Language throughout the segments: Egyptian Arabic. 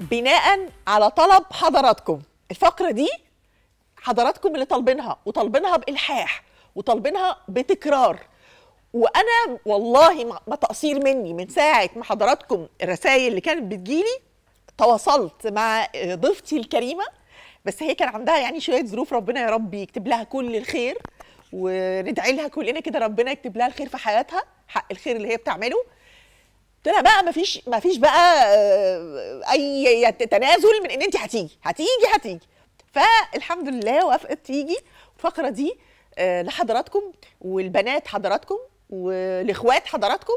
بناء على طلب حضراتكم الفقره دي حضراتكم اللي طالبينها وطالبينها بالحاح وطالبينها بتكرار وانا والله ما- ما تقصير مني من ساعه ما حضراتكم الرسائل اللي كانت بتجيلي تواصلت مع ضيفتي الكريمه بس هي كان عندها يعني شويه ظروف ربنا يا رب يكتب لها كل الخير وندعي لها كلنا كده ربنا يكتب لها الخير في حياتها حق الخير اللي هي بتعمله قلت لها بقى مفيش مفيش بقى آه، اي تنازل من ان انت هتيجي هتيجي هتيجي فالحمد لله وافقت تيجي الفقره دي آه، لحضراتكم والبنات حضراتكم والاخوات حضراتكم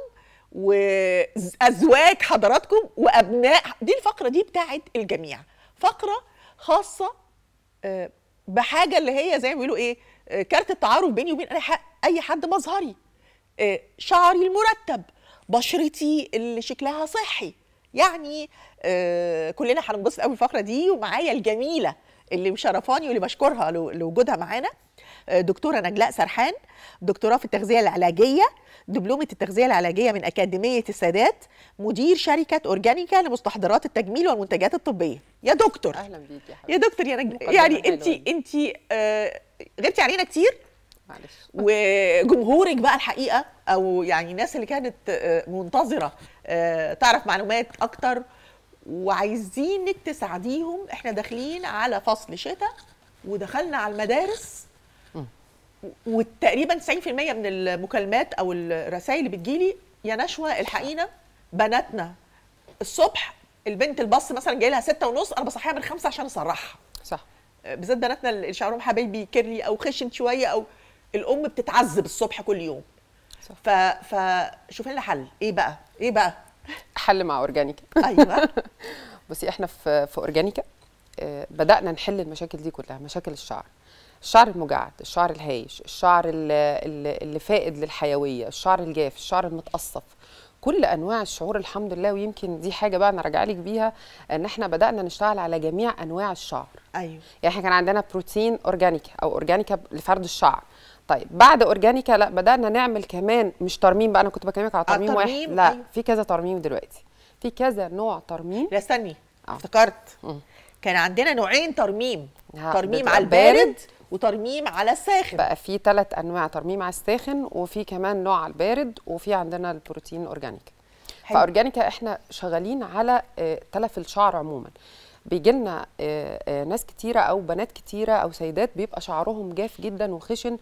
وازواج حضراتكم وابناء دي الفقره دي بتاعت الجميع فقره خاصه آه، بحاجه اللي هي زي ما بيقولوا ايه آه، كارت التعارف بيني وبين أي ح- اي حد مظهري آه، شعري المرتب بشرتي اللي شكلها صحي يعني آه، كلنا هننبسط قوي الفقره دي ومعايا الجميله اللي مشرفاني واللي بشكرها لو- لوجودها معانا آه، دكتوره نجلاء سرحان دكتوراه في التغذيه العلاجيه دبلومه التغذيه العلاجيه من اكاديميه السادات مدير شركه اورجانيكا لمستحضرات التجميل والمنتجات الطبيه يا دكتور اهلا بيك يا حبيبي يا دكتور يا نجلاء مقدمة يعني حلوة انت دي. انت آه، غبتي علينا كتير معلش وجمهورك بقى الحقيقه او يعني الناس اللي كانت آه، منتظره آه، تعرف معلومات اكتر وعايزينك تساعديهم احنا داخلين على فصل شتاء ودخلنا على المدارس وتقريبا 90% من المكالمات او الرسائل اللي بتجيلي يا نشوى الحقينا بناتنا الصبح البنت البص مثلا جاي لها ستة ونص انا بصحيها من خمسة عشان اسرحها صح بالذات بناتنا اللي شعرهم حبايبي كيرلي او خشن شويه او الام بتتعذب الصبح كل يوم صح. ف فشوف لنا حل ايه بقى ايه بقى حل مع اورجانيكا ايوه بصي احنا في في اورجانيكا آه، بدانا نحل المشاكل دي كلها مشاكل الشعر الشعر المجعد الشعر الهايش الشعر اللي, اللي اللي فائد للحيويه الشعر الجاف الشعر المتقصف كل انواع الشعور الحمد لله ويمكن دي حاجه بقى انا راجعه لك بيها ان احنا بدانا نشتغل على جميع انواع الشعر ايوه يعني احنا كان عندنا بروتين اورجانيكا او اورجانيكا لفرد الشعر طيب بعد اورجانيكا لا بدانا نعمل كمان مش ترميم بقى انا كنت بكلمك على آه، ترميم واحد ترميم، لا أيوة. في كذا ترميم دلوقتي في كذا نوع ترميم لا استني آه. افتكرت مم. كان عندنا نوعين ترميم ها، ترميم بتبقى على البارد بارد. وترميم على الساخن بقى في ثلاث انواع ترميم على الساخن وفي كمان نوع على البارد وفي عندنا البروتين اورجانيك حلو. فاورجانيكا احنا شغالين على آه، تلف الشعر عموما بيجي لنا ناس كتيره او بنات كتيره او سيدات بيبقى شعرهم جاف جدا وخشن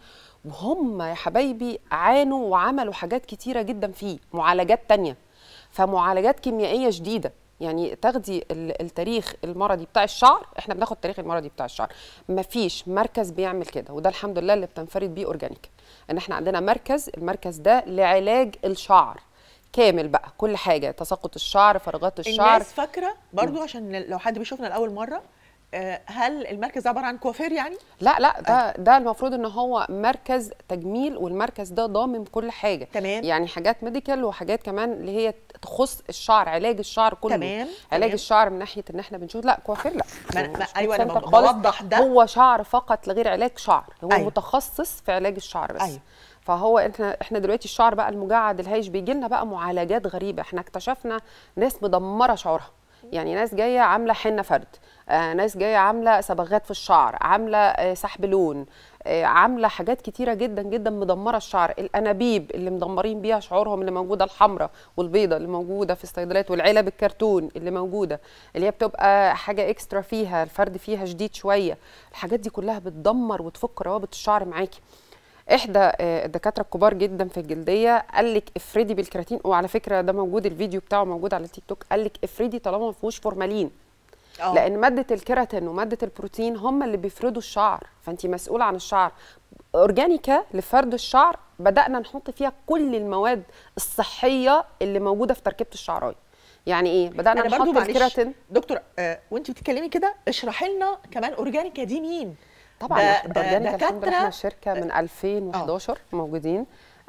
وهم يا حبايبي عانوا وعملوا حاجات كتيره جدا فيه معالجات تانية فمعالجات كيميائيه شديده يعني تاخدي ال- التاريخ المرضي بتاع الشعر احنا بناخد التاريخ المرضي بتاع الشعر مفيش مركز بيعمل كده وده الحمد لله اللي بتنفرد بيه اورجانيك ان احنا عندنا مركز المركز ده لعلاج الشعر كامل بقى كل حاجه تساقط الشعر فراغات الشعر الناس فاكره برضو عشان لو حد بيشوفنا لاول مره آه، هل المركز ده عباره عن كوافير يعني لا لا ده ده المفروض ان هو مركز تجميل والمركز ده ضامن كل حاجه تمام. يعني حاجات ميديكال وحاجات كمان اللي هي تخص الشعر علاج الشعر كله تمام، علاج تمام. الشعر من ناحيه ان احنا بنشوف لا كوافير لا ما- يعني ما- مش أيوة، أنا سنتر ب- خالص. بوضح ده. هو شعر فقط لغير علاج شعر هو أيوة. أيوة. متخصص في علاج الشعر بس أيوة. أيوة. فهو احنا احنا دلوقتي الشعر بقى المجعد الهايش بيجي لنا بقى معالجات غريبه احنا اكتشفنا ناس مدمره شعرها يعني ناس جايه عامله حنه فرد آه ناس جايه عامله صبغات في الشعر عامله آه سحب لون آه عامله حاجات كتيره جدا جدا مدمره الشعر الانابيب اللي مدمرين بيها شعورهم اللي موجوده الحمراء والبيضه اللي موجوده في الصيدليات والعلب الكرتون اللي موجوده اللي هي بتبقى حاجه اكسترا فيها الفرد فيها شديد شويه الحاجات دي كلها بتدمر وتفك روابط الشعر معاكي احدى آه، الدكاتره الكبار جدا في الجلديه قال لك افردي بالكراتين وعلى فكره ده موجود الفيديو بتاعه موجود على التيك توك قال لك افردي طالما ما فيهوش فورمالين آه. لان ماده الكيراتين وماده البروتين هم اللي بيفردوا الشعر فانت مسؤوله عن الشعر اورجانيكا لفرد الشعر بدانا نحط فيها كل المواد الصحيه اللي موجوده في تركيبه الشعرايه يعني ايه بدانا انا برضو نحط معلش الكيراتين دكتور آه وانت بتتكلمي كده اشرحي لنا كمان اورجانيكا دي مين طبعا ده- إحنا ده اورجانيكا الحمد لله دكاترة- احنا شركه من 2011 موجودين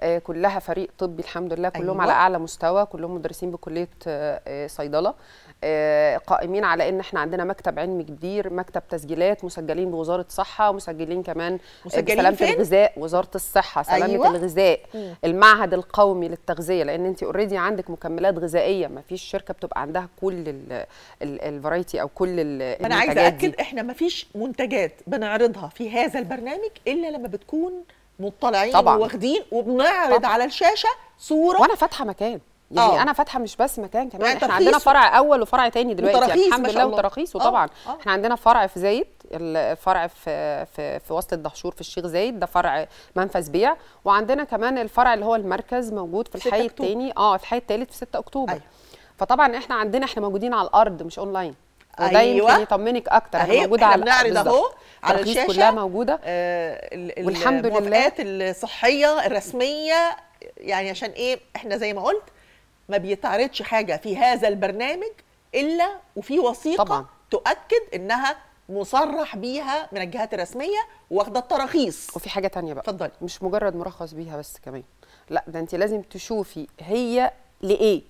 آه، كلها فريق طبي الحمد لله كلهم أيوة. على اعلى مستوى كلهم مدرسين بكليه آه، آه، صيدله آه، قائمين على ان احنا عندنا مكتب علمي كبير مكتب تسجيلات مسجلين بوزاره الصحه مسجلين كمان آه، مسجلين بسلامه فين؟ الغذاء وزاره الصحه سلامه أيوة. أيوة. الغذاء المعهد القومي للتغذيه لان انت اوريدي عندك مكملات غذائيه ما فيش شركه بتبقى عندها كل الفرايتي او كل ال- انا عايزه المنتجات دي. اكد احنا ما فيش منتجات بنعرضها في هذا البرنامج الا لما بتكون مطلعين طبعاً. وواخدين وبنعرض طبعاً. على الشاشه صوره وانا فاتحه مكان يعني آه. أوه. انا فاتحه مش بس مكان كمان يعني احنا ترخيص عندنا و- فرع اول وفرع تاني دلوقتي يعني وتراخيص الحمد ما شاء لله الله. وتراخيص آه، وطبعا آه. احنا عندنا فرع في زايد الفرع في في في وسط الدهشور في الشيخ زايد ده فرع منفذ بيع وعندنا كمان الفرع اللي هو المركز موجود في 6 الحي أكتوبر. الثاني اه في الحي الثالث في 6 اكتوبر أيوة. فطبعا احنا عندنا احنا موجودين على الارض مش اونلاين وده أيوة. يمكن يطمنك اكتر احنا اهي موجوده احنا على بنعرض بالظبط. اهو على التراخيص الشاشه كلها موجوده آه ال- ال- والحمد لله. الموافقات الصحيه الرسميه يعني عشان ايه احنا زي ما قلت ما بيتعرضش حاجه في هذا البرنامج الا وفي وثيقه طبعاً. تؤكد انها مصرح بيها من الجهات الرسميه واخده التراخيص وفي حاجه تانية بقى اتفضلي. مش مجرد مرخص بيها بس كمان لا ده انت لازم تشوفي هي لايه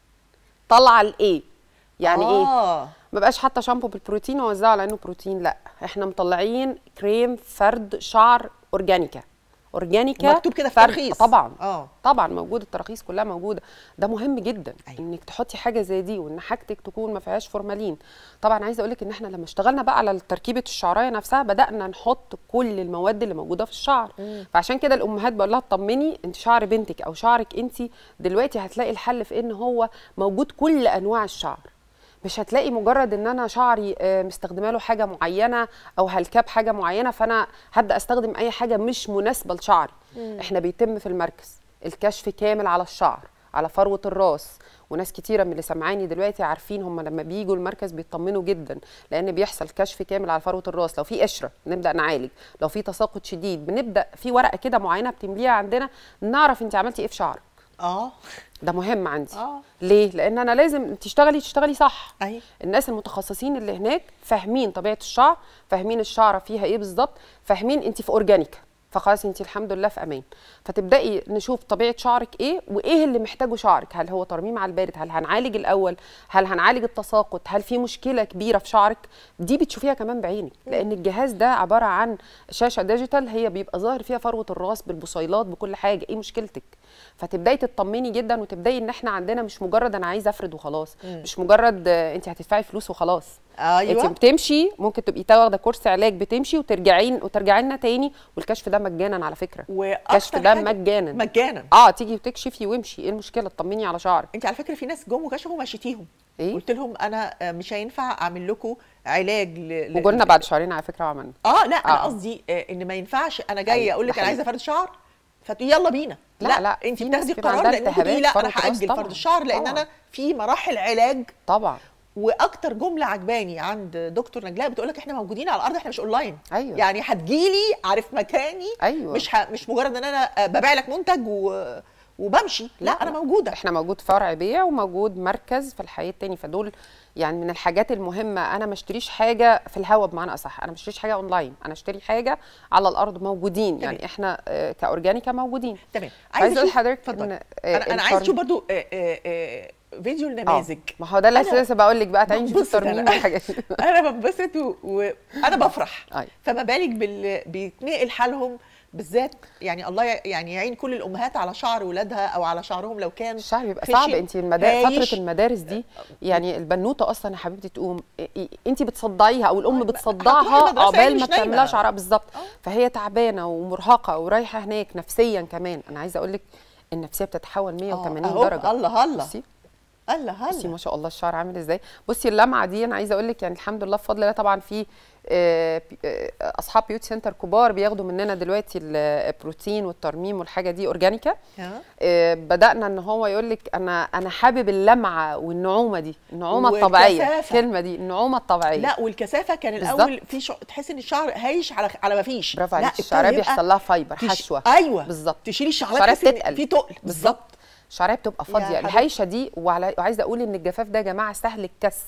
طالعه لايه يعني آه. ايه آه. ما بقاش حتى شامبو بالبروتين واوزعه على انه بروتين لا احنا مطلعين كريم فرد شعر اورجانيكا اورجانيكا مكتوب كده في فرد- ترخيص. طبعا آه. طبعا موجود التراخيص كلها موجوده ده مهم جدا أيوة. انك تحطي حاجه زي دي وان حاجتك تكون ما فيهاش فورمالين طبعا عايزه اقول لك ان احنا لما اشتغلنا بقى على تركيبه الشعرايه نفسها بدانا نحط كل المواد اللي موجوده في الشعر فعشان كده الامهات بقول لها اطمني انت شعر بنتك او شعرك انت دلوقتي هتلاقي الحل في ان هو موجود كل انواع الشعر مش هتلاقي مجرد ان انا شعري آه، مستخدمه له حاجه معينه او هلكاب حاجه معينه فانا هبدا استخدم اي حاجه مش مناسبه لشعري احنا بيتم في المركز الكشف كامل على الشعر على فروه الراس وناس كتيره من اللي سامعاني دلوقتي عارفين هم لما بيجوا المركز بيطمنوا جدا لان بيحصل كشف كامل على فروه الراس لو في قشره نبدا نعالج لو في تساقط شديد بنبدا في ورقه كده معينه بتمليها عندنا نعرف انت عملتي ايه في شعرك اه ده مهم عندي آه. ليه لان انا لازم تشتغلي تشتغلي صح أيوة. الناس المتخصصين اللي هناك فاهمين طبيعه الشعر فاهمين الشعره فيها ايه بالظبط فاهمين انت في اورجانيك فخلاص انت الحمد لله في امان فتبداي نشوف طبيعه شعرك ايه وايه اللي محتاجه شعرك هل هو ترميم على البارد هل هنعالج الاول هل هنعالج التساقط هل في مشكله كبيره في شعرك دي بتشوفيها كمان بعينك لان الجهاز ده عباره عن شاشه ديجيتال هي بيبقى ظاهر فيها فروه الراس بالبصيلات بكل حاجه ايه مشكلتك فتبداي تطمني جدا وتبداي ان احنا عندنا مش مجرد انا عايزه افرد وخلاص مش مجرد آه، انت هتدفعي فلوس وخلاص أيوة. انت بتمشي ممكن تبقي واخده كورس علاج بتمشي وترجعين وترجعي لنا تاني والكشف ده مجانا على فكره واكتر الكشف ده حاجة- مجانا مجانا اه تيجي وتكشفي وامشي ايه المشكله اطمني على شعرك انت على فكره في ناس جم وكشفوا مشيتيهم إيه؟ قلت لهم انا آه، مش هينفع اعمل لكم علاج ل... ل- وقلنا بعد شهرين على فكره وعملنا اه لا انا آه. قصدي آه، ان ما ينفعش انا جايه أيوة، اقول ده لك انا حقيقي. عايزه فرد شعر فتقولي يلا بينا لا، لا، انت في ناس بتاخدي بيبقى القرار عندها لان تقولي التهابات لا في انا فروة الراس هاجل طبعاً، فرد الشعر لان طبعاً. انا في مراحل علاج طبعا واكتر جمله عجباني عند دكتور نجلاء بتقول لك احنا موجودين على الارض احنا مش اونلاين أيوة. يعني هتجيلي عارف مكاني أيوة. مش ه... مش مجرد ان انا آه، ببيع لك منتج و... وبمشي لا, انا موجوده احنا موجود فرع بيع وموجود مركز في الحي التاني فدول يعني من الحاجات المهمه انا ما اشتريش حاجه في الهوا بمعنى اصح انا ما اشتريش حاجه اونلاين انا اشتري حاجه على الارض موجودين تمام. يعني احنا آه، كاورجانيكا موجودين تمام عايزه اقول أشوف- لحضرتك اتفضل. ان آه، انا انا عايز الفرم- اشوف برضو آه، آه، آه، فيديو آه، النماذج ما هو ده اللي أنا لسه بقول لك بقى تعالي نشوف بنبسط الترميم أنا. والحاجات دي انا بنبسط و- وانا بفرح أيوة. فما بالك بال... بيتنقل حالهم بالذات يعني الله ي- يعني يعين كل الامهات على شعر ولادها او على شعرهم لو كان الشعر بيبقى خشن، صعب انت المدارس هايش. فتره المدارس دي يعني البنوته اصلا يا حبيبتي تقوم انت بتصدعيها او الام هتروح بتصدعها المدرسة عقبال يعني ما مش نايمة. بتعملها شعرها بالظبط آه. فهي تعبانه ومرهقه ورايحه هناك نفسيا كمان انا عايزه اقول لك النفسيه بتتحول 180 أهو، درجه الله الله بصي الله بصي الله ما شاء الله الشعر عامل ازاي بصي اللمعه دي انا عايزه اقول لك يعني الحمد لله بفضل الله طبعا في آه، بي- آه، اصحاب بيوت سنتر كبار بياخدوا مننا دلوقتي البروتين والترميم والحاجه دي اورجانيكا ها؟ آه، بدانا ان هو يقول لك انا انا حابب اللمعه والنعومه دي النعومه والكثافة. الطبيعيه الكلمه دي النعومه الطبيعيه لا والكثافه كان بالظبط. الاول في شع... تحس ان الشعر هايش على على ما فيش برافو لا، عليك ابتدى الشعريه يبقى بيحصل لها فايبر تش- حشوه ايوه بالظبط تشيلي الشعرات الشعريه تحس إن بتتقل في تقل بالظبط الشعريه بتبقى فاضيه حبيبتي. الهيشه دي وعلى وعايزه اقول ان الجفاف ده يا جماعه سهل الكسر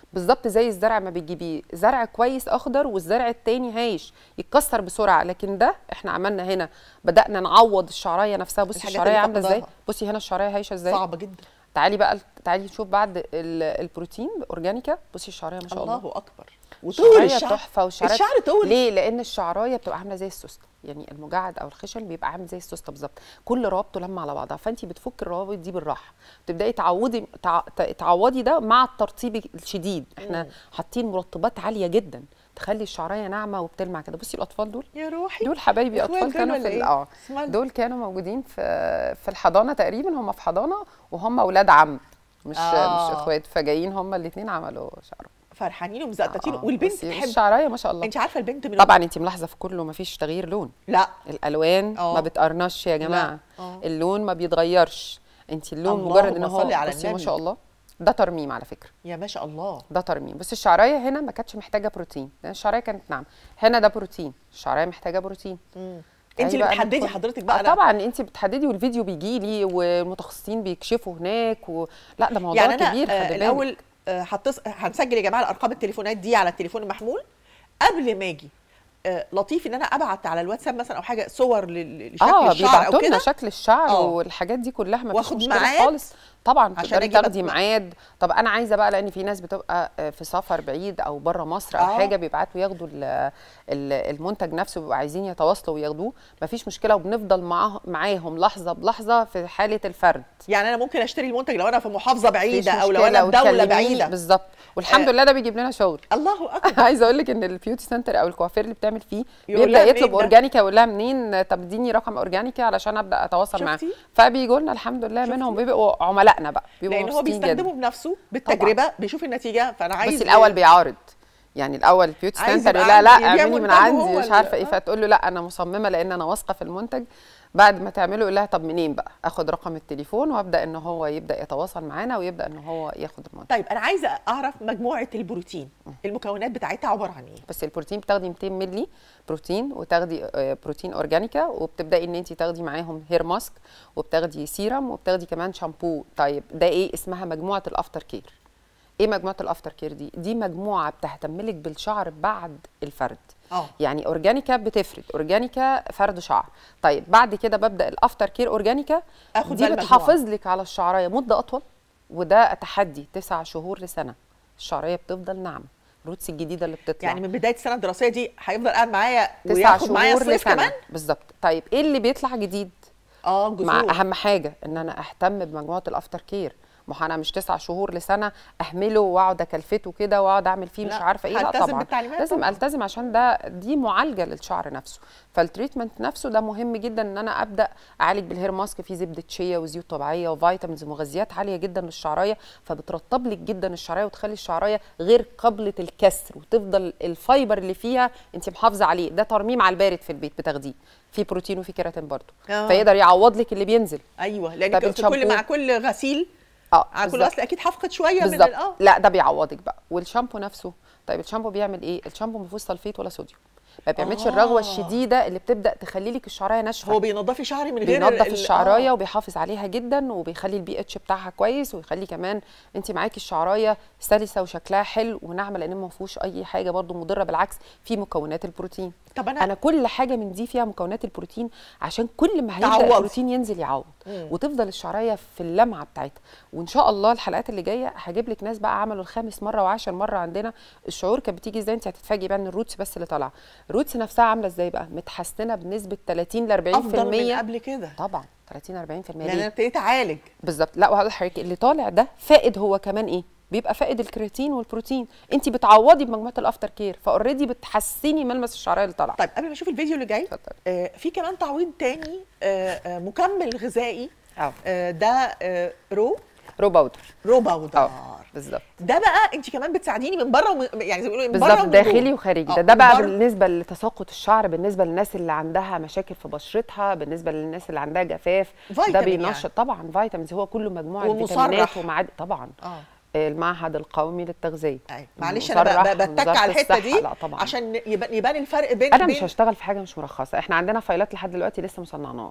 بالظبط زي الزرع ما بتجيبيه زرع كويس اخضر والزرع التاني هايش يتكسر بسرعه لكن ده احنا عملنا هنا بدانا نعوض الشعرايه نفسها بصي الحاجات الشعرايه اللي عامله ازاي فقداها. بصي هنا الشعرايه هايشه ازاي صعبه جدا تعالي بقى تعالي نشوف بعد ال- البروتين اورجانيكا بصي الشعرايه ما شاء الله, الله اكبر وطول الشعرايه الشعر تحفه والشعرايه الشعر طول ليه لان الشعرايه بتبقى عامله زي السوسته يعني المجعد او الخشن بيبقى عامل زي السوسته بالظبط كل روابطه لما على بعضها فانت بتفك الروابط دي بالراحه تبداي تعودي تع- ت- تعوضي ده مع الترطيب الشديد احنا حاطين مرطبات عاليه جدا تخلي الشعرايه ناعمه وبتلمع كده بصي الاطفال دول يا روحي دول حبايبي إخوات اطفال دول كانوا ولا في ال- إيه؟ اه اسمها- دول كانوا موجودين في في الحضانه تقريبا هم في حضانه وهم اولاد عم مش آه. مش اخوات فجايين هم الاثنين عملوا شعر فرحانين ومزقططين آه، والبنت بصي تحب الشعرايه ما شاء الله انت عارفه البنت من طبعا انت ملاحظه في كله ما فيش تغيير لون لا الالوان آه. ما بتقرنش يا جماعه آه. اللون ما بيتغيرش انت اللون اللهم مجرد ان هو صل على بصي ما النبي. شاء الله ده ترميم على فكره يا ما شاء الله ده ترميم بس الشعرايه هنا ما كانتش محتاجه بروتين لان الشعرايه كانت ناعمه هنا ده بروتين الشعرايه محتاجه بروتين انت تعالي اللي بقى بتحددي ندخل. حضرتك بقى آه أنا- طبعا انت بتحددي والفيديو بيجي لي والمتخصصين بيكشفوا هناك و... لا ده موضوع يعني انا كبير آه خلي بالك. الاول آه، هتص... هنسجل يا جماعه الارقام التليفونات دي على التليفون المحمول قبل ما اجي آه، لطيف ان انا ابعت على الواتساب مثلا او حاجه صور لل- لشكل اه الشعر او بيبعتوا لنا كده شكل الشعر آه. والحاجات دي كلها ما فيش واخد مشكله ميعاد خالص طبعا عشان تقدري أجي تاخدي بقى- ميعاد طب انا عايزه بقى لان في ناس بتبقى آه، في سفر بعيد او بره مصر او آه. حاجه بيبعتوا ياخدوا ال- ال- المنتج نفسه بيبقوا عايزين يتواصلوا وياخدوه ما فيش مشكله وبنفضل معاه معاهم لحظه بلحظه في حاله الفرد يعني انا ممكن اشتري المنتج لو انا في محافظه بعيده مفيش او لو مشكلة انا في دوله وتكلميني بعيده بالظبط والحمد آه. لله ده بيجيب لنا شغل الله اكبر عايزه اقول لك ان البيوتي سنتر او الكوافير اللي بتعمل فيه يقول بيبدا لها يطلب منين ده؟ اورجانيكا يقول لها منين طب اديني رقم اورجانيكا علشان ابدا اتواصل معاه شفتي؟ فبيجوا لنا الحمد لله شفتي؟ منهم بيبقوا عملائنا بقى بيبقوا لان هو مبسوطين بيستخدمه جدا بنفسه بالتجربه بيشوف النتيجه فانا عايز بس الاول بيعارض يعني الاول بيوتي عايز سنتر يبقى يقول لها لا عندي- يبيع اعملي من منتجه عندي هو مش ال- عارفه ايه آه. فتقول له لا انا مصممه لان انا واثقه في المنتج بعد ما تعمله يقول لها طب منين بقى اخد رقم التليفون وابدا ان هو يبدا يتواصل معانا ويبدا ان هو ياخد المنتج طيب انا عايزه اعرف مجموعه البروتين المكونات بتاعتها عباره عن ايه بس البروتين بتاخدي 200 مللي بروتين وتاخدي آه، بروتين اورجانيكا وبتبداي ان انت تاخدي معاهم هير ماسك وبتاخدي سيرم وبتاخدي كمان شامبو طيب ده ايه اسمها مجموعه الافتر كير ايه مجموعه الافتر كير دي دي مجموعه بتهتم لك بالشعر بعد الفرد اه يعني اورجانيكا بتفرد اورجانيكا فرد شعر طيب بعد كده ببدا الافتر كير اورجانيكا آخد دي بقى المجموعة. بتحافظ لك على الشعرايه مده اطول وده تحدي تسع شهور لسنه الشعرايه بتفضل ناعمه الروتس الجديده اللي بتطلع يعني من بدايه السنه الدراسيه دي هيفضل قاعد معايا تسع وياخد معايا شهور الصيف لسنه كمان بالظبط طيب ايه اللي بيطلع جديد اه مع جذور اهم حاجه ان انا اهتم بمجموعه الافتر كير ما هو انا مش تسع شهور لسنه اهمله واقعد اكلفته كده واقعد اعمل فيه مش لا، عارفه ايه لا هلتزم طبعا بالتعليمات لازم طبعاً. التزم عشان ده دي معالجه للشعر نفسه فالتريتمنت نفسه ده مهم جدا ان انا ابدا اعالج بالهير ماسك فيه زبده شيا وزيوت طبيعيه وفيتامينز ومغذيات عاليه جدا للشعرايه فبترطب لك جدا الشعرايه وتخلي الشعرايه غير قابله الكسر وتفضل الفايبر اللي فيها انت محافظه عليه ده ترميم على البارد في البيت بتاخديه في بروتين وفي كيراتين برضه آه. فيقدر يعوض لك اللي بينزل ايوه لان طب كل الشامبو؟ مع كل غسيل اه على كل بالظبط. غسل اكيد هفقد شويه من بالظبط ال- اه لا ده بيعوضك بقى والشامبو نفسه طيب الشامبو بيعمل ايه الشامبو ما فيهوش سلفيت ولا صوديوم ما بيعملش آه. الرغوه الشديده اللي بتبدا تخلي لك الشعرايه ناشفه هو بينضف لي شعري من غير بينظف ال- الشعرايه آه. وبيحافظ عليها جدا وبيخلي البي اتش بتاعها كويس ويخلي كمان انت معاكي الشعرايه سلسه وشكلها حلو وناعمه لان ما فيهوش اي حاجه برضو مضره بالعكس في مكونات البروتين طب انا انا كل حاجه من دي فيها مكونات البروتين عشان كل ما هيبدا تعوض. البروتين ينزل يعوض وتفضل الشعرايه في اللمعه بتاعتها وان شاء الله الحلقات اللي جايه هجيب لك ناس بقى عملوا الخامس مره وعاشر مره عندنا الشعور كانت بتيجي ازاي انت هتتفاجئي بقى ان الروتس بس اللي طالعه الروتس نفسها عامله ازاي بقى متحسنه بنسبه 30 ل 40% افضل من قبل كده طبعا 30 40% لان انا ليه؟ ابتديت اعالج بالظبط لا وهقول لحضرتك اللي طالع ده فائد هو كمان ايه بيبقى فائد الكرياتين والبروتين انت بتعوضي بمجموعه الافتر كير فاوريدي بتحسني ملمس الشعرايه اللي طالعه طيب قبل ما اشوف الفيديو اللي جاي اتفضل. آه في كمان تعويض تاني آه آه مكمل غذائي اه آه ده آه رو رو باودر رو باودر اه بالظبط ده بقى انت كمان بتساعديني من بره ومن يعني زي ما بيقولوا من بره بالظبط ومن داخلي جوه. وخارجي آه، ده ده من بقى بره- بالنسبه لتساقط الشعر بالنسبه للناس اللي عندها مشاكل في بشرتها بالنسبه للناس اللي عندها جفاف ده فيتامين بينشط يعني. طبعا فيتامينز هو كله مجموعه ومصرح. فيتامينات ومعادن طبعا اه المعهد القومي للتغذيه أيوة. معلش انا ب- مصرح ب- بتك وزارة على الحته الصحة. دي لا طبعا عشان يبان, يبان الفرق بين انا بين مش هشتغل في حاجه مش مرخصه احنا عندنا فايلات لحد دلوقتي لسه ما صنعناش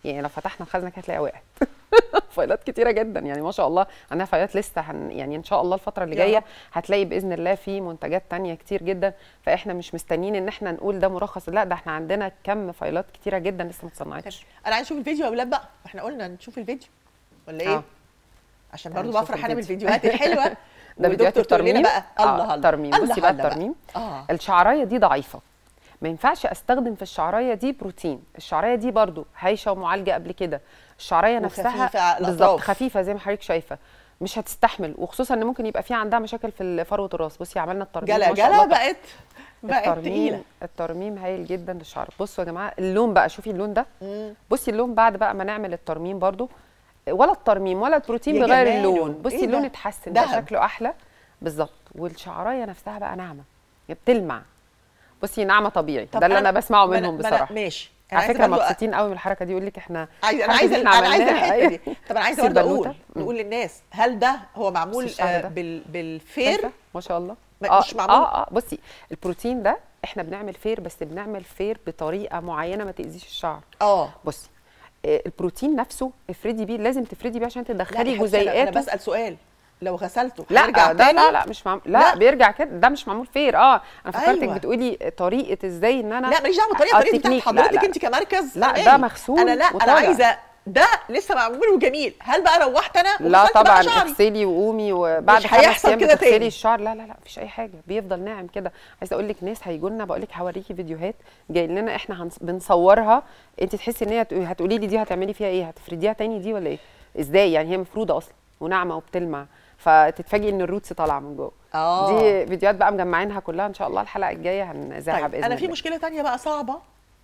يعني لو فتحنا الخزنه كده هتلاقيها وقعت فايلات كتيره جدا يعني ما شاء الله عندنا فايلات لسه هن يعني ان شاء الله الفتره اللي يا جايه رب. هتلاقي باذن الله في منتجات تانية كتير جدا فاحنا مش مستنيين ان احنا نقول ده مرخص لا ده احنا عندنا كم فايلات كتيره جدا لسه ما اتصنعتش انا عايز اشوف الفيديو يا اولاد بقى احنا قلنا نشوف الفيديو ولا ايه آه. عشان تعالوا برضو نشوف بفرح انا الفيديو. بالفيديوهات الحلوه ده فيديوهات والدكتور تقول لنا الترميم بقى الله آه، الله الترميم الله بصي بقى الله الترميم اه الشعرايه دي ضعيفه ما ينفعش استخدم في الشعرايه دي بروتين الشعرايه دي برضو هايشه ومعالجه قبل كده الشعرايه نفسها وخفيفة على بالظبط الأطراف. خفيفه زي ما حضرتك شايفه مش هتستحمل وخصوصا ان ممكن يبقى في عندها مشاكل في فروه الراس بصي عملنا الترميم جلا ما شاء جلا الله بقت بقت تقيله الترميم الترميم هايل جدا للشعر بصوا يا جماعه اللون بقى شوفي اللون ده مم. بصي اللون بعد بقى ما نعمل الترميم برضو ولا الترميم ولا البروتين يا بغير جماله. اللون بصي إيه اللون ده؟ اتحسن بقى دهب. شكله احلى بالظبط والشعرايه نفسها بقى ناعمه هي بتلمع بصي ناعمه طبيعي طب ده اللي أنا- انا بسمعه ما أنا- منهم ما أنا- بصراحه ماشي أنا على عايزة فكره برضو أ- مبسوطين قوي من الحركه دي يقول لك احنا عايزه انا الحركة عايزه دي احنا انا عايزه عملناها. الحته أيوة. دي طب انا عايزه بصي برضه البنوتة. اقول مم. نقول للناس هل ده هو معمول الشعر آه ده. بال بالفير شايفة؟ ما شاء الله ما- مش معمول- اه اه بصي البروتين ده احنا بنعمل فير بس بنعمل فير بطريقه معينه ما تاذيش الشعر اه بصي آه، البروتين نفسه افردي بيه لازم تفردي بيه عشان لا تدخلي يا حبيبتي، أنا- انا جزيئاته بسال سؤال لو غسلته لا هيرجع ده تاني لا لا مش معمول لا, لا. لا بيرجع كده ده مش معمول فير اه انا فكرتك أيوة. بتقولي طريقه ازاي ان انا لا ماليش دعوه بالطريقه آه، الطريقه بتاعت التكنيك. لا، حضرتك لا. انت كمركز لا، أمامي. ده مغسول انا لا انا وطالع. عايزه ده لسه معمول وجميل هل بقى روحت انا لا وغسلت بقى طبعا شعري؟ اغسلي وقومي وبعد مش خمس هيحصل ايام كده بتغسلي تاني. الشعر لا لا لا مفيش اي حاجه بيفضل ناعم كده عايزه اقول لك ناس هيجوا لنا بقول لك هوريكي فيديوهات جاي لنا احنا هنص- بنصورها انت تحسي ان هي هتقولي- هتقولي لي دي هتعملي فيها ايه هتفرديها تاني دي ولا ايه ازاي يعني هي مفروده اصلا وناعمه وبتلمع فتتفاجئي ان الروتس طالعه من جوه اه دي فيديوهات بقى مجمعينها كلها ان شاء الله الحلقه الجايه هنذاعها طيب باذن انا في الله مشكله تانية بقى صعبه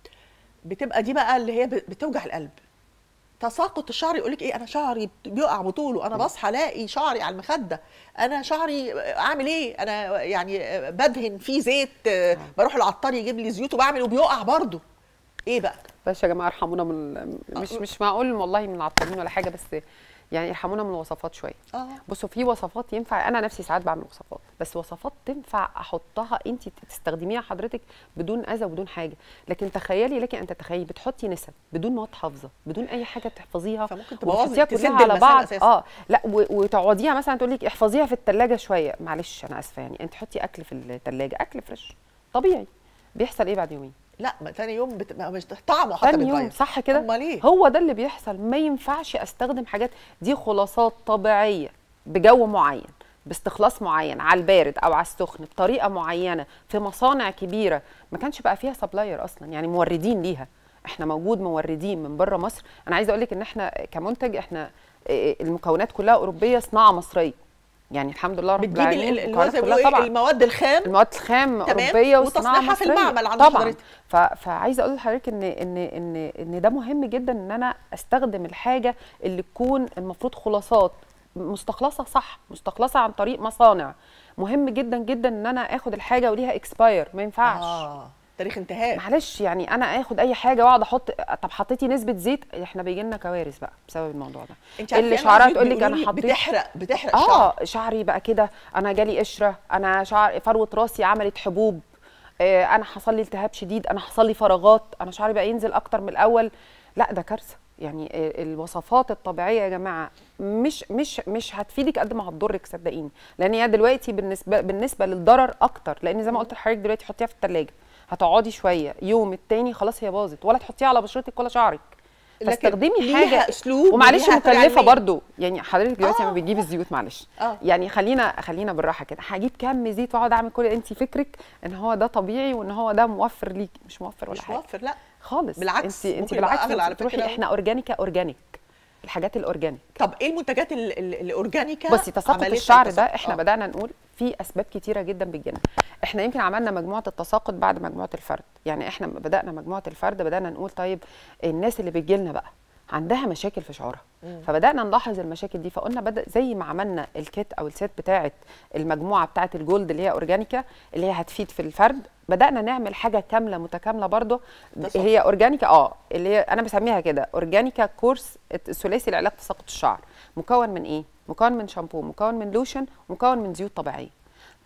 بتبقى دي بقى اللي هي ب- بتوجع القلب تساقط الشعر يقول لك ايه انا شعري بيقع بطوله انا بصحى الاقي شعري على المخده انا شعري اعمل ايه انا يعني بدهن فيه زيت بروح العطار يجيب لي زيوت وبعمل وبيقع برضه ايه بقى بس يا جماعه ارحمونا من مش مش معقول والله من العطارين ولا حاجه بس يعني ارحمونا من الوصفات شويه اه بصوا في وصفات ينفع انا نفسي ساعات بعمل وصفات بس وصفات تنفع احطها انت تستخدميها حضرتك بدون اذى وبدون حاجه لكن تخيلي لك ان تتخيلي بتحطي نسب بدون مواد حافظه بدون اي حاجه تحفظيها فممكن تبوظي- وتحطيها تسد كلها على المسام بعض أساساً. اه لا و- وتقعديها مثلا تقول لك احفظيها في الثلاجه شويه معلش انا اسفه يعني انت حطي اكل في الثلاجه اكل فريش طبيعي بيحصل ايه بعد يومين لا ما تاني يوم بتبقى مش طعمه حتى تاني يوم بيتغير صح كده امال ايه هو ده اللي بيحصل ما ينفعش استخدم حاجات دي خلاصات طبيعيه بجو معين باستخلاص معين على البارد او على السخن بطريقه معينه في مصانع كبيره ما كانش بقى فيها سبلاير اصلا يعني موردين ليها احنا موجود موردين من بره مصر انا عايزه اقول لك ان احنا كمنتج احنا إيه، المكونات كلها اوروبيه صناعه مصريه يعني الحمد لله رب بتجيب ال- العالمين ال- اللي هو المكونات زي ما كلها بيقولوا طبعا إيه، المواد الخام المواد الخام تمام، اوروبيه وصناعه وتصنيعها في مصريه المعمل عند طبعا حضرتك. ف... فعايزه اقول لحضرتك ان ان ان ان ده مهم جدا ان انا استخدم الحاجه اللي تكون المفروض خلاصات مستخلصه صح مستخلصه عن طريق مصانع مهم جدا جدا ان انا اخد الحاجه وليها اكسباير ما ينفعش اه تاريخ انتهاء معلش يعني انا اخد اي حاجه واقعد احط طب حطيتي نسبه زيت احنا بيجي لنا كوارث بقى بسبب الموضوع ده انت عارفة اللي أنا شعرها زيوت تقول لك بيقولوا انا لي حطيت بتحرق بتحرق الشعر اه شعري بقى كده انا جالي قشره انا شعر فروه راسي عملت حبوب آه انا حصل لي التهاب شديد انا حصل لي فراغات انا شعري بقى ينزل اكتر من الاول لا ده كارثه يعني آه، الوصفات الطبيعيه يا جماعه مش مش مش هتفيدك قد ما هتضرك صدقيني لان هي دلوقتي بالنسبه بالنسبه للضرر اكتر لان زي ما قلت لحضرتك دلوقتي حطيها في الثلاجه هتقعدي شويه يوم التاني خلاص هي باظت ولا تحطيها على بشرتك ولا شعرك لكن فاستخدمي ليها حاجه أسلوب ومعلش وليها طريقة مكلفه علمية. برضو يعني حضرتك دلوقتي لما آه. بتجيبي الزيوت معلش آه. يعني خلينا خلينا بالراحه كده هجيب كم زيت واقعد اعمل كل انت فكرك ان هو ده طبيعي وان هو ده موفر ليكي مش موفر ولا مش حاجه موفر لا خالص بالعكس، انت انت ممكن يبقى بالعكس أغلى على انت تروحي فكرة. احنا اورجانيكا اورجانيك الحاجات الاورجانيك طب ايه المنتجات ال- ال- الاورجانيكا بصي تساقط عملتها الشعر ده التساقط؟ احنا آه. بدانا نقول في اسباب كتيره جدا بتجيلنا احنا يمكن عملنا مجموعه التساقط بعد مجموعه الفرد يعني احنا لما بدانا مجموعه الفرد بدانا نقول طيب الناس اللي بتجيلنا بقى عندها مشاكل في شعرها فبدانا نلاحظ المشاكل دي فقلنا بدا زي ما عملنا الكيت او السيت بتاعه المجموعه بتاعه الجولد اللي هي اورجانيكا اللي هي هتفيد في الفرد بدانا نعمل حاجه كامله متكامله برضو تساقط. هي اورجانيكا اه اللي هي انا بسميها كده اورجانيكا كورس ثلاثي لعلاج تساقط الشعر مكون من ايه مكون من شامبو مكون من لوشن مكون من زيوت طبيعيه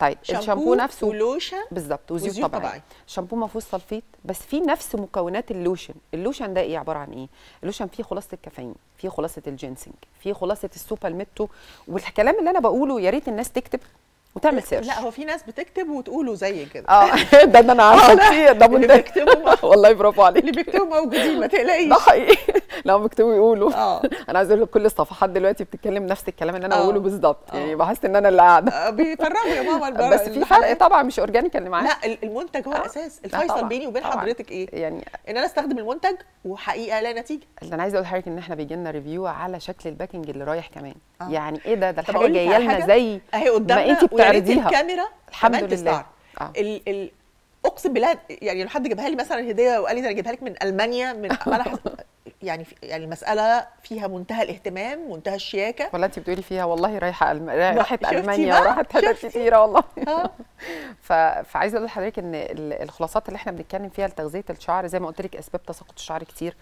طيب الشامبو نفسه ولوشن بالظبط وزيوت, وزيوت طبيعيه طبيعية. الشامبو ما فيهوش سلفيت بس فيه نفس مكونات اللوشن اللوشن ده ايه عباره عن ايه اللوشن فيه خلاصه الكافيين فيه خلاصه الجينسينج فيه خلاصه السوبر ميتو والكلام اللي انا بقوله يا ريت الناس تكتب وتعمل سيرش لا هو في ناس بتكتب وتقوله زي كده اه ده ده انا عارفه كتير ده اللي منتج بيكتبوا والله برافو عليك اللي بيكتبوا موجودين ما تقلقيش ده حقيقي لو بيكتبوا يقولوا اه انا عايزه اقول لك كل الصفحات دلوقتي بتتكلم نفس الكلام اللي انا آه. بقوله بالظبط آه. يعني بحس ان انا اللي قاعده آه، بيفرغوا يا ماما البر- بس في فرق طبعا مش اورجانيك اللي معاه لا ال- المنتج هو آه. الاساس لا الفيصل طبعاً، بيني وبين طبعاً. حضرتك ايه يعني ان انا استخدم المنتج وحقيقه لا نتيجه اللي انا عايزه اقول لحضرتك ان احنا بيجي لنا ريفيو على شكل الباكنج اللي رايح كمان آه. يعني ايه ده ده طب الحاجه أقول لك جايه على لنا حاجة؟ زي اهي قدامنا انتي ويا ريت بتعرضيها. الكاميرا الحمد كمان لله. تستعرض. آه. ال ال اقسم بالله يعني لو حد جابها لي مثلا هديه وقال لي ده انا جايبها لك من المانيا من انا حس... يعني في يعني المساله فيها منتهى الاهتمام منتهى الشياكه ولا انت بتقولي فيها والله رايحه الم... راحت شفتي المانيا بقى؟ وراحت حتت شفتي؟ كتيره والله آه. ف... فعايزه اقول لحضرتك ان ال- الخلاصات اللي احنا بنتكلم فيها لتغذيه الشعر زي ما قلت لك اسباب تساقط الشعر كتير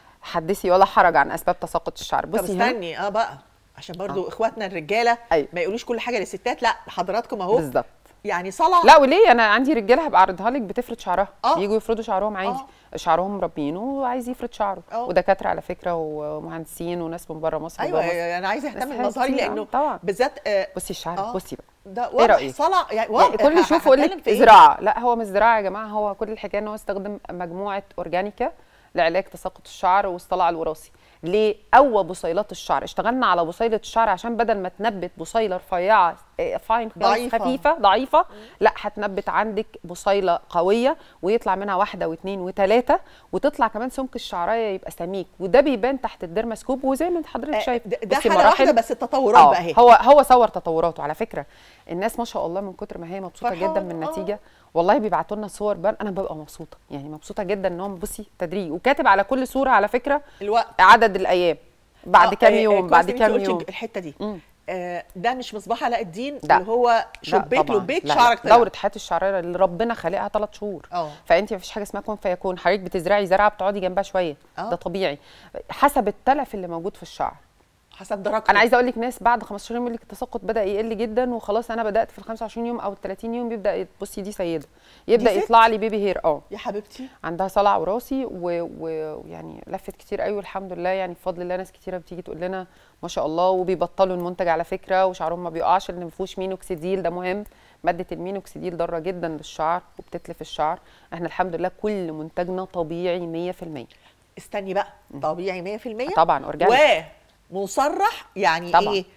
حدثي ولا حرج عن اسباب تساقط الشعر طب بصي هنا استني اه بقى عشان برضو اخواتنا الرجاله أيوة. ما يقولوش كل حاجه للستات لا حضراتكم اهو بالظبط يعني صلاه لا وليه انا عندي رجاله هبقى اعرضها لك بتفرد شعرها آه. بييجوا يفردوا شعرهم عادي آه. شعرهم مربينه وعايز يفرد شعره آه. ودكاتره على فكره ومهندسين وناس من بره مصر ايوه وجوه مصر. انا عايزه اهتم بس بمظهري حاجات كتير، لانه آه، طبعا. بالذات آه بصي الشعر آه. بصي بقى ده إيه واضح رأيك؟ صلاه يعني يعني واضح كل يشوف يقول هتكلم لك في إيه؟ زراعه لا هو مش زراعه يا جماعه هو كل الحكايه ان هو استخدم مجموعه اورجانيكا لعلاج تساقط الشعر والصلع الوراثي ليه قوى بصيلات الشعر اشتغلنا على بصيله الشعر عشان بدل ما تنبت بصيله رفيعه آه، فاين خالص ضعيفة. خفيفه ضعيفه لا هتنبت عندك بصيله قويه ويطلع منها واحده واثنين وثلاثه وتطلع كمان سمك الشعرايه يبقى سميك وده بيبان تحت الديرماسكوب وزي ما انت حضرتك آه، شايف ده, ده بصي حاله واحده مراحل- بس التطورات اه بقى اهي هو هو صور تطوراته على فكره الناس ما شاء الله من كتر ما هي مبسوطه فرحانة، جدا من آه. النتيجه والله بيبعتوا لنا صور بان انا ببقى مبسوطه يعني مبسوطه جدا ان هم بصي تدريج وكاتب على كل صوره على فكره الوقت عدد الايام بعد آه، كام آه، آه، يوم كويس بعد إن أنت كام قلتي يوم الحته دي مم. آه ده مش مصباح علاء الدين لا. اللي هو لا شبيك طبعاً. لبيك لا، لا. شعرك طلع دوره حياه الشعريه اللي ربنا خالقها ثلاث شهور اه فانت مفيش حاجه اسمها كون فيكون حضرتك بتزرعي زرعه بتقعدي جنبها شويه آه. ده طبيعي حسب التلف اللي موجود في الشعر حسب درجته انا عايزه اقول لك ناس بعد 15 يوم يقول لك التساقط بدا يقل جدا وخلاص انا بدات في ال 25 يوم او ال 30 يوم بيبدا يت- بصي دي سيده يبدا ست؟ يطلع لي بيبي هير اه يا حبيبتي عندها صلع وراثي و- و- ويعني لفت كتير قوي والحمد لله يعني بفضل الله ناس كتيره بتيجي تقول لنا ما شاء الله وبيبطلوا المنتج على فكره وشعرهم ما بيقعش لان ما فيهوش مينوكسيديل ده مهم ماده المينوكسيديل ضاره جدا للشعر وبتتلف الشعر احنا الحمد لله كل منتجنا طبيعي 100% استني بقى طبيعي 100% طبعا اورجانيك ومصرح يعني طبعاً. ايه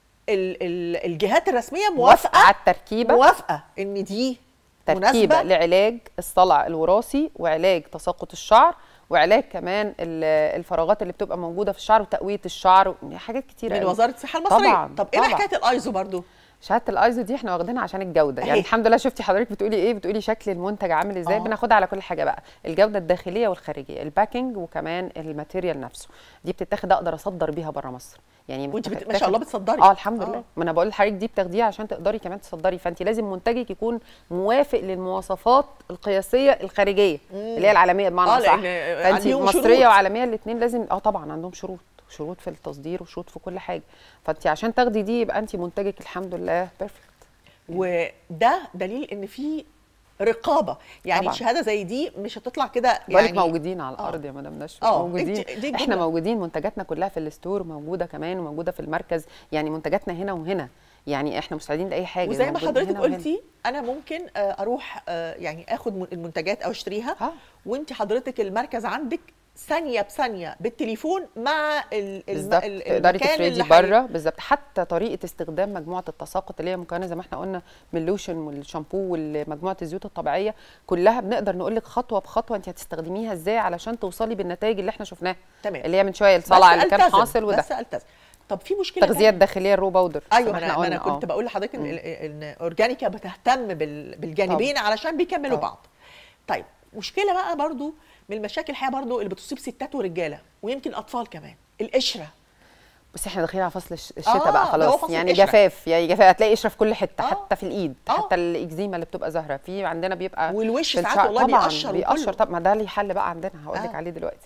ال ال الجهات الرسميه موافقه موافقه على التركيبه موافقه ان دي تركيبه مناسبه لعلاج الصلع الوراثي وعلاج تساقط الشعر وعلاج كمان ال- الفراغات اللي بتبقى موجوده في الشعر وتقويه الشعر حاجات كتير من قوي. وزاره الصحه المصريه طبعاً، طب ايه بقى طبعاً. حكايه الايزو برضو شهاده الايزو دي احنا واخدينها عشان الجوده يعني أهي. الحمد لله شفتي حضرتك بتقولي ايه بتقولي شكل المنتج عامل ازاي آه. بناخدها على كل حاجه بقى الجوده الداخليه والخارجيه الباكينج وكمان الماتيريال نفسه دي بتتاخد اقدر اصدر بيها بره مصر يعني وانت بت... ما بتتاخد- شاء الله بتصدري اه الحمد آه. لله ما انا بقول لحضرتك دي بتاخديها عشان تقدري كمان تصدري فانت لازم منتجك يكون موافق للمواصفات القياسيه الخارجيه اللي هي العالميه بمعنى آه، صح لأن فانت عليهم مصريه شروط. وعالميه الاثنين لازم اه طبعا عندهم شروط شروط في التصدير وشروط في كل حاجه فانت عشان تاخدي دي يبقى انت منتجك الحمد لله بيرفكت وده دليل ان في رقابه يعني طبعاً. شهاده زي دي مش هتطلع كده يعني يعني موجودين على الارض يا مدام نشوى آه، موجودين انت- دي احنا الجملة. موجودين منتجاتنا كلها في الستور موجوده كمان وموجوده في المركز يعني منتجاتنا هنا وهنا يعني احنا مستعدين لاي حاجه وزي ما موجودين حضرتك هنا وهنا. قلتي انا ممكن آه، اروح آه، يعني اخد من- المنتجات او اشتريها آه. وانت حضرتك المركز عندك ثانيه بثانيه بالتليفون مع ال- الم- بالظبط ال- تقدري المكان تفردي اللي بره بالظبط حتى طريقه استخدام مجموعه التساقط اللي هي مكونه زي ما احنا قلنا من اللوشن والشامبو ومجموعه الزيوت الطبيعيه كلها بنقدر نقول لك خطوه بخطوه انت هتستخدميها ازاي علشان توصلي بالنتائج اللي احنا شفناها تمام. اللي هي من شويه بس الصلع اللي كان ألتزم، حاصل وده بس التزم طب في مشكله التغذيه تانية. الداخليه الرو باودر زي ايوه ما ما احنا انا, ما أنا قلنا، كنت آه. بقول لحضرتك ان ان اورجانيكا بتهتم بال- بالجانبين علشان بيكملوا طبعا. بعض طيب مشكله بقى برضو من المشاكل الحقيقه برضو اللي بتصيب ستات ورجاله ويمكن اطفال كمان القشره بس احنا داخلين على فصل الش- الشتاء آه، بقى ده هو خلاص فصل يعني القشرة. جفاف يعني جفاف هتلاقي قشره في كل حته آه. حتى في الايد آه. حتى الاكزيما اللي بتبقى ظاهره في عندنا بيبقى والوش في ساعات الشعر- والله طبعا بيقشر بيقشر وكله. طب ما ده ليه حل بقى عندنا هقول لك آه. عليه دلوقتي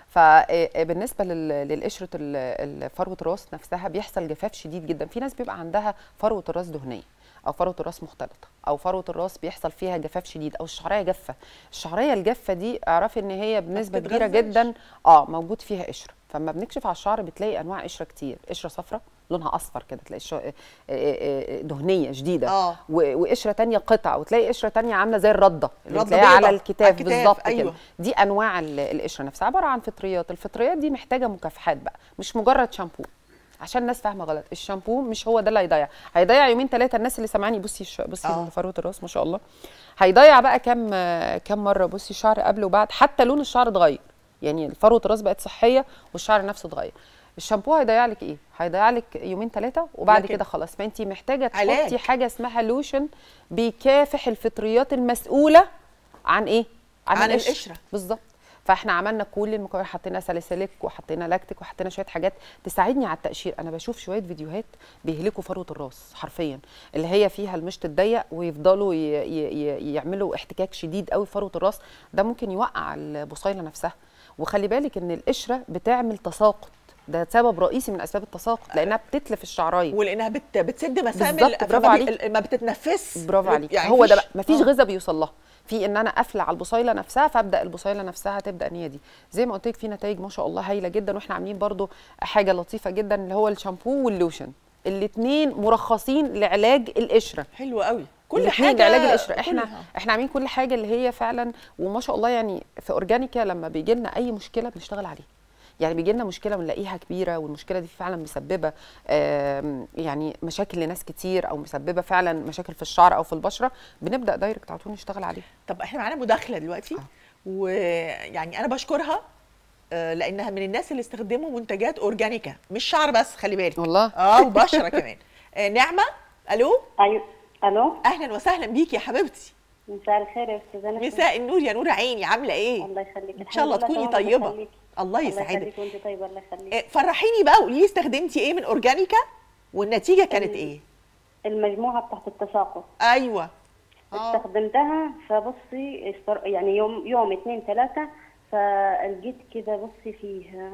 فبالنسبه للقشره ال- ال- فروه الراس نفسها بيحصل جفاف شديد جدا في ناس بيبقى عندها فروه الراس دهنيه او فروه الراس مختلطه او فروه الراس بيحصل فيها جفاف شديد او الشعريه جافه الشعريه الجافه دي اعرفي ان هي بنسبه كبيره بتتغذاش. جدا اه موجود فيها قشره فلما بنكشف على الشعر بتلاقي انواع قشره كتير قشره صفراء لونها اصفر كده تلاقي الش- آه، آه، آه، دهنيه شديده آه. و- وقشره تانية قطع وتلاقي قشره تانية عامله زي الرده اللي ردة بتلاقيها على بيضة. الكتاف, على الكتاف، بالظبط أيوة. كده دي انواع ال- القشره نفسها عباره عن فطريات الفطريات دي محتاجه مكافحات بقى مش مجرد شامبو عشان الناس فاهمه غلط الشامبو مش هو ده اللي هيضيع هيضيع يومين ثلاثه الناس اللي سامعاني بصي الش... بصي آه. فروه الراس ما شاء الله هيضيع بقى كام كام مره بصي الشعر قبل وبعد حتى لون الشعر اتغير يعني فروه الراس بقت صحيه والشعر نفسه اتغير الشامبو هيضيع لك ايه هيضيع لك يومين ثلاثه وبعد لكن- كده خلاص فانت محتاجه علاج. تحطي حاجه اسمها لوشن بيكافح الفطريات المسؤوله عن ايه عن القشرة. بالظبط فاحنا عملنا كل المكونات حطينا ساليسيليك وحطينا لاكتيك وحطينا شويه حاجات تساعدني على التقشير انا بشوف شويه فيديوهات بيهلكوا فروه الراس حرفيا اللي هي فيها المشط الضيق ويفضلوا ي... ي... ي... يعملوا احتكاك شديد قوي في فروه الراس ده ممكن يوقع البصيله نفسها وخلي بالك ان القشره بتعمل تساقط ده سبب رئيسي من اسباب التساقط لانها بتتلف الشعرايه ولانها بت بتسد مسامل بالظبط، برافو فما عليك. بي- ما بتتنفس برافو عليك يعني هو ده مفيش- بقى مفيش آه. غذاء بيوصل لها في ان انا قافله على البصيله نفسها فابدا البصيله نفسها تبدا ان هي دي زي ما قلت لك في نتائج ما شاء الله هايله جدا واحنا عاملين برضو حاجه لطيفه جدا اللي هو الشامبو واللوشن الاثنين مرخصين لعلاج القشره حلو قوي كل الاتنين حاجه لعلاج القشره احنا كلها. احنا عاملين كل حاجه اللي هي فعلا وما شاء الله يعني في اورجانيكا لما بيجي لنا اي مشكله بنشتغل عليها يعني بيجي لنا مشكله بنلاقيها كبيره والمشكله دي فعلا مسببه آم، يعني مشاكل لناس كتير او مسببه فعلا مشاكل في الشعر او في البشره بنبدا دايركت على طول نشتغل عليها طب احنا معانا مداخله دلوقتي ويعني انا بشكرها آه، لانها من الناس اللي استخدموا منتجات اورجانيكا مش شعر بس خلي بالك والله اه وبشره كمان آه، نعمه الو ايوه الو اهلا وسهلا بيكي يا حبيبتي مساء الخير يا استاذه نسمة. مساء النور يا نور عيني عامله ايه الله يخليك ان شاء الله الحمد تكوني لله تمام، الله طيبه يخليك. الله الله يسعدك يخليك وانت طيبه الله يخليك آه، فرحيني بقى قولي لي استخدمتي ايه من اورجانيكا والنتيجه كانت ايه المجموعه بتاعت التساقط ايوه اه استخدمتها فبصي استر... يعني يوم يوم اثنين ثلاثه فلقيت كده بصي فيه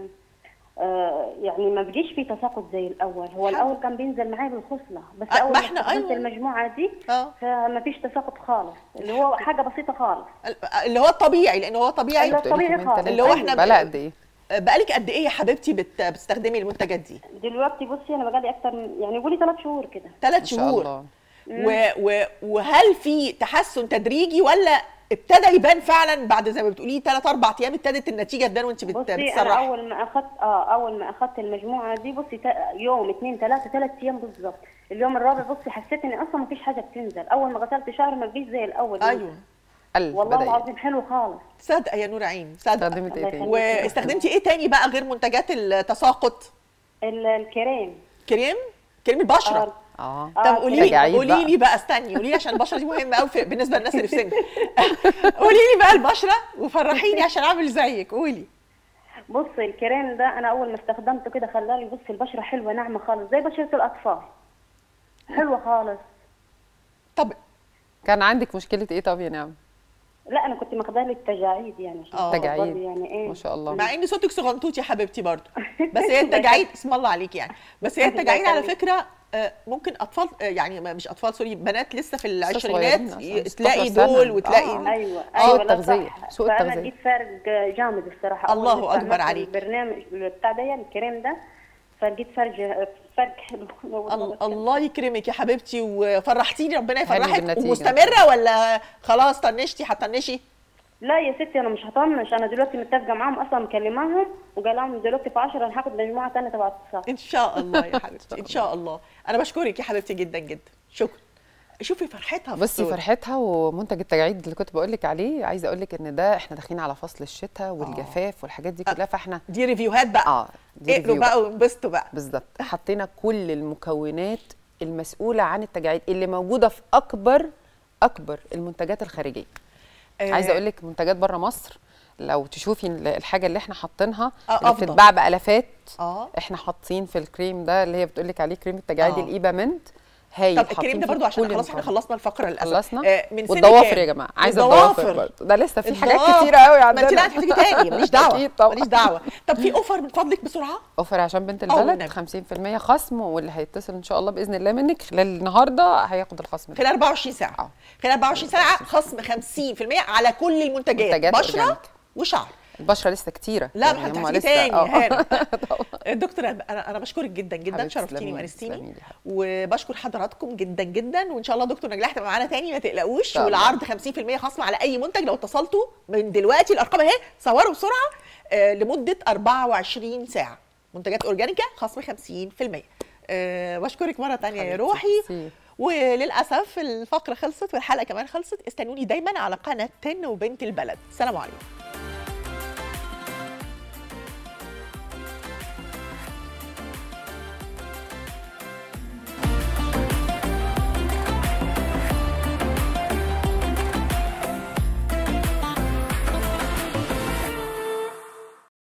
آه يعني ما بيجيش فيه تساقط زي الاول هو حلو. الاول كان بينزل معايا بالخصله بس آه، اول ما ما إحنا استخدمت أيوة. المجموعه دي اه فما فيش تساقط خالص اللي هو حاجه بسيطه خالص اللي هو الطبيعي لان هو طبيعي اللي هو بتقولي طبيعي كمان خالص. تلاتة. اللي هو إحنا بقالها ب- قد ايه آه، بقالك قد ايه يا حبيبتي بت... بتستخدمي المنتجات دي دلوقتي بصي انا بقالي اكتر من يعني قولي ثلاث شهور كده ثلاث ان شاء شهور الله و... و... وهل في تحسن تدريجي ولا ابتدى يبان فعلا بعد زي ما بتقولي ثلاث اربع ايام ابتدت النتيجه تبان وانت بت... بصي انا بتسرحي اول ما اخذت اه اول ما اخذت المجموعه دي بصي تا- يوم اثنين ثلاثه ثلاث ايام بالظبط اليوم الرابع بصي حسيت اني اصلا ما فيش حاجه بتنزل اول ما غسلت شعري ما فيش زي الاول ايوه قلب والله بدأ العظيم حلو خالص صادقه يا نور عين صادقه استخدمت ايه الله تاني يخليك. واستخدمتي ايه تاني بقى غير منتجات التساقط ال- الكريم كريم كريم البشره اه اه آه، طب قولي لي تجاعيد قولي بقى. لي بقى استني قولي لي عشان البشره دي مهمه قوي في- بالنسبه للناس اللي في سني قولي لي بقى البشره وفرحيني عشان اعمل زيك قولي بص الكريم ده انا اول ما استخدمته كده خلالي بصي البشره حلوه ناعمه خالص زي بشره الاطفال حلوه خالص طب كان عندك مشكله ايه طب يا نعم لا انا كنت ماخداه للتجاعيد يعني عشان آه. خاطر تجاعيد. يعني ايه ما شاء الله مع ان صوتك صغنطوط يا حبيبتي برضو بس هي التجاعيد اسم الله عليك يعني بس هي الله التجاعيد على يخليك. فكره آه، ممكن اطفال آه، يعني ما- مش اطفال سوري بنات لسه في لسه العشرينات صغيرين ي- أصلاً، تلاقي 16 سنة. دول وتلاقي آه. ايوه آه، ايوه لا التغذية، صح. سوء فانا التغذية. لقيت فرق جامد الصراحه الله أول ما أكبر استعملت عليك. البرنامج بتاع ده الكريم ده فلقيت فرق فرق حلو ال- الله يكرمك يا حبيبتي وفرحتيني ربنا حلو يفرحك بالنتيجة. ومستمره ولا خلاص طنشتي هتطنشي لا يا ستي انا مش هطنش انا دلوقتي متفقه معاهم اصلا مكلماهم وقال لهم دلوقتي في 10 انا هاخد مجموعه ثانيه تبع اتصال ان شاء الله يا حبيبتي ان شاء الله انا بشكرك يا حبيبتي جدا جدا شكرا شوفي فرحتها في بصي الصورة. فرحتها ومنتج التجاعيد اللي كنت بقول لك عليه عايزه اقول لك ان ده احنا داخلين على فصل الشتاء والجفاف والحاجات دي كلها فاحنا دي ريفيوهات بقى اه دي اقروا ريفيو بقى وانبسطوا بقى بالظبط حطينا كل المكونات المسؤوله عن التجاعيد اللي موجوده في اكبر اكبر المنتجات الخارجيه عايزه اقول لك منتجات بره مصر لو تشوفي ال- الحاجه اللي احنا حاطينها آه، اللي أفضل. بتتباع بالافات اه احنا حاطين في الكريم ده اللي هي بتقول لك عليه كريم التجاعيد آه. الايبامنت هايل طب حاطين الكريم ده فيه برضو عشان كل خلاص احنا المكونات. خلصنا الفقره للاسف خلصنا آه، من سن والضوافر كام؟ يا جماعه عايزه الضوافر برضو. ده لسه في حاجات الضوافر. كتيره قوي ما انت عندنا لا هتيجي تاني ماليش دعوه أكيد طبعا. ماليش دعوه طب في اوفر من فضلك بسرعه اوفر عشان بنت أو البلد والنبي. 50% خصم واللي هيتصل ان شاء الله باذن الله منك خلال النهارده هياخد الخصم ده خلال 24 ساعه آه. خلال 24 ساعه خصم 50% على كل المنتجات منتجات بشره أورجانيك. وشعر البشره لسه كتيره لا ما يعني انت هم هتيجي لسه- تاني آه. يا هانم دكتور انا انا بشكرك جدا جدا حبيبتي شرفتيني تسلمي لي، وانستيني تسلمي لي حبيبتي. وبشكر حضراتكم جدا جدا وان شاء الله دكتور نجلاح تبقى معانا تاني ما تقلقوش شاء الله. والعرض 50% خصم على اي منتج لو اتصلتوا من دلوقتي الارقام اهي صوروا بسرعه آه، لمده 24 ساعه منتجات اورجانيكا خصم 50% آه، بشكرك مره تانية يا حبيبتي، روحي ميرسي. وللاسف الفقره خلصت والحلقه كمان خلصت استنوني دايما على قناه 10 وبنت البلد سلام عليكم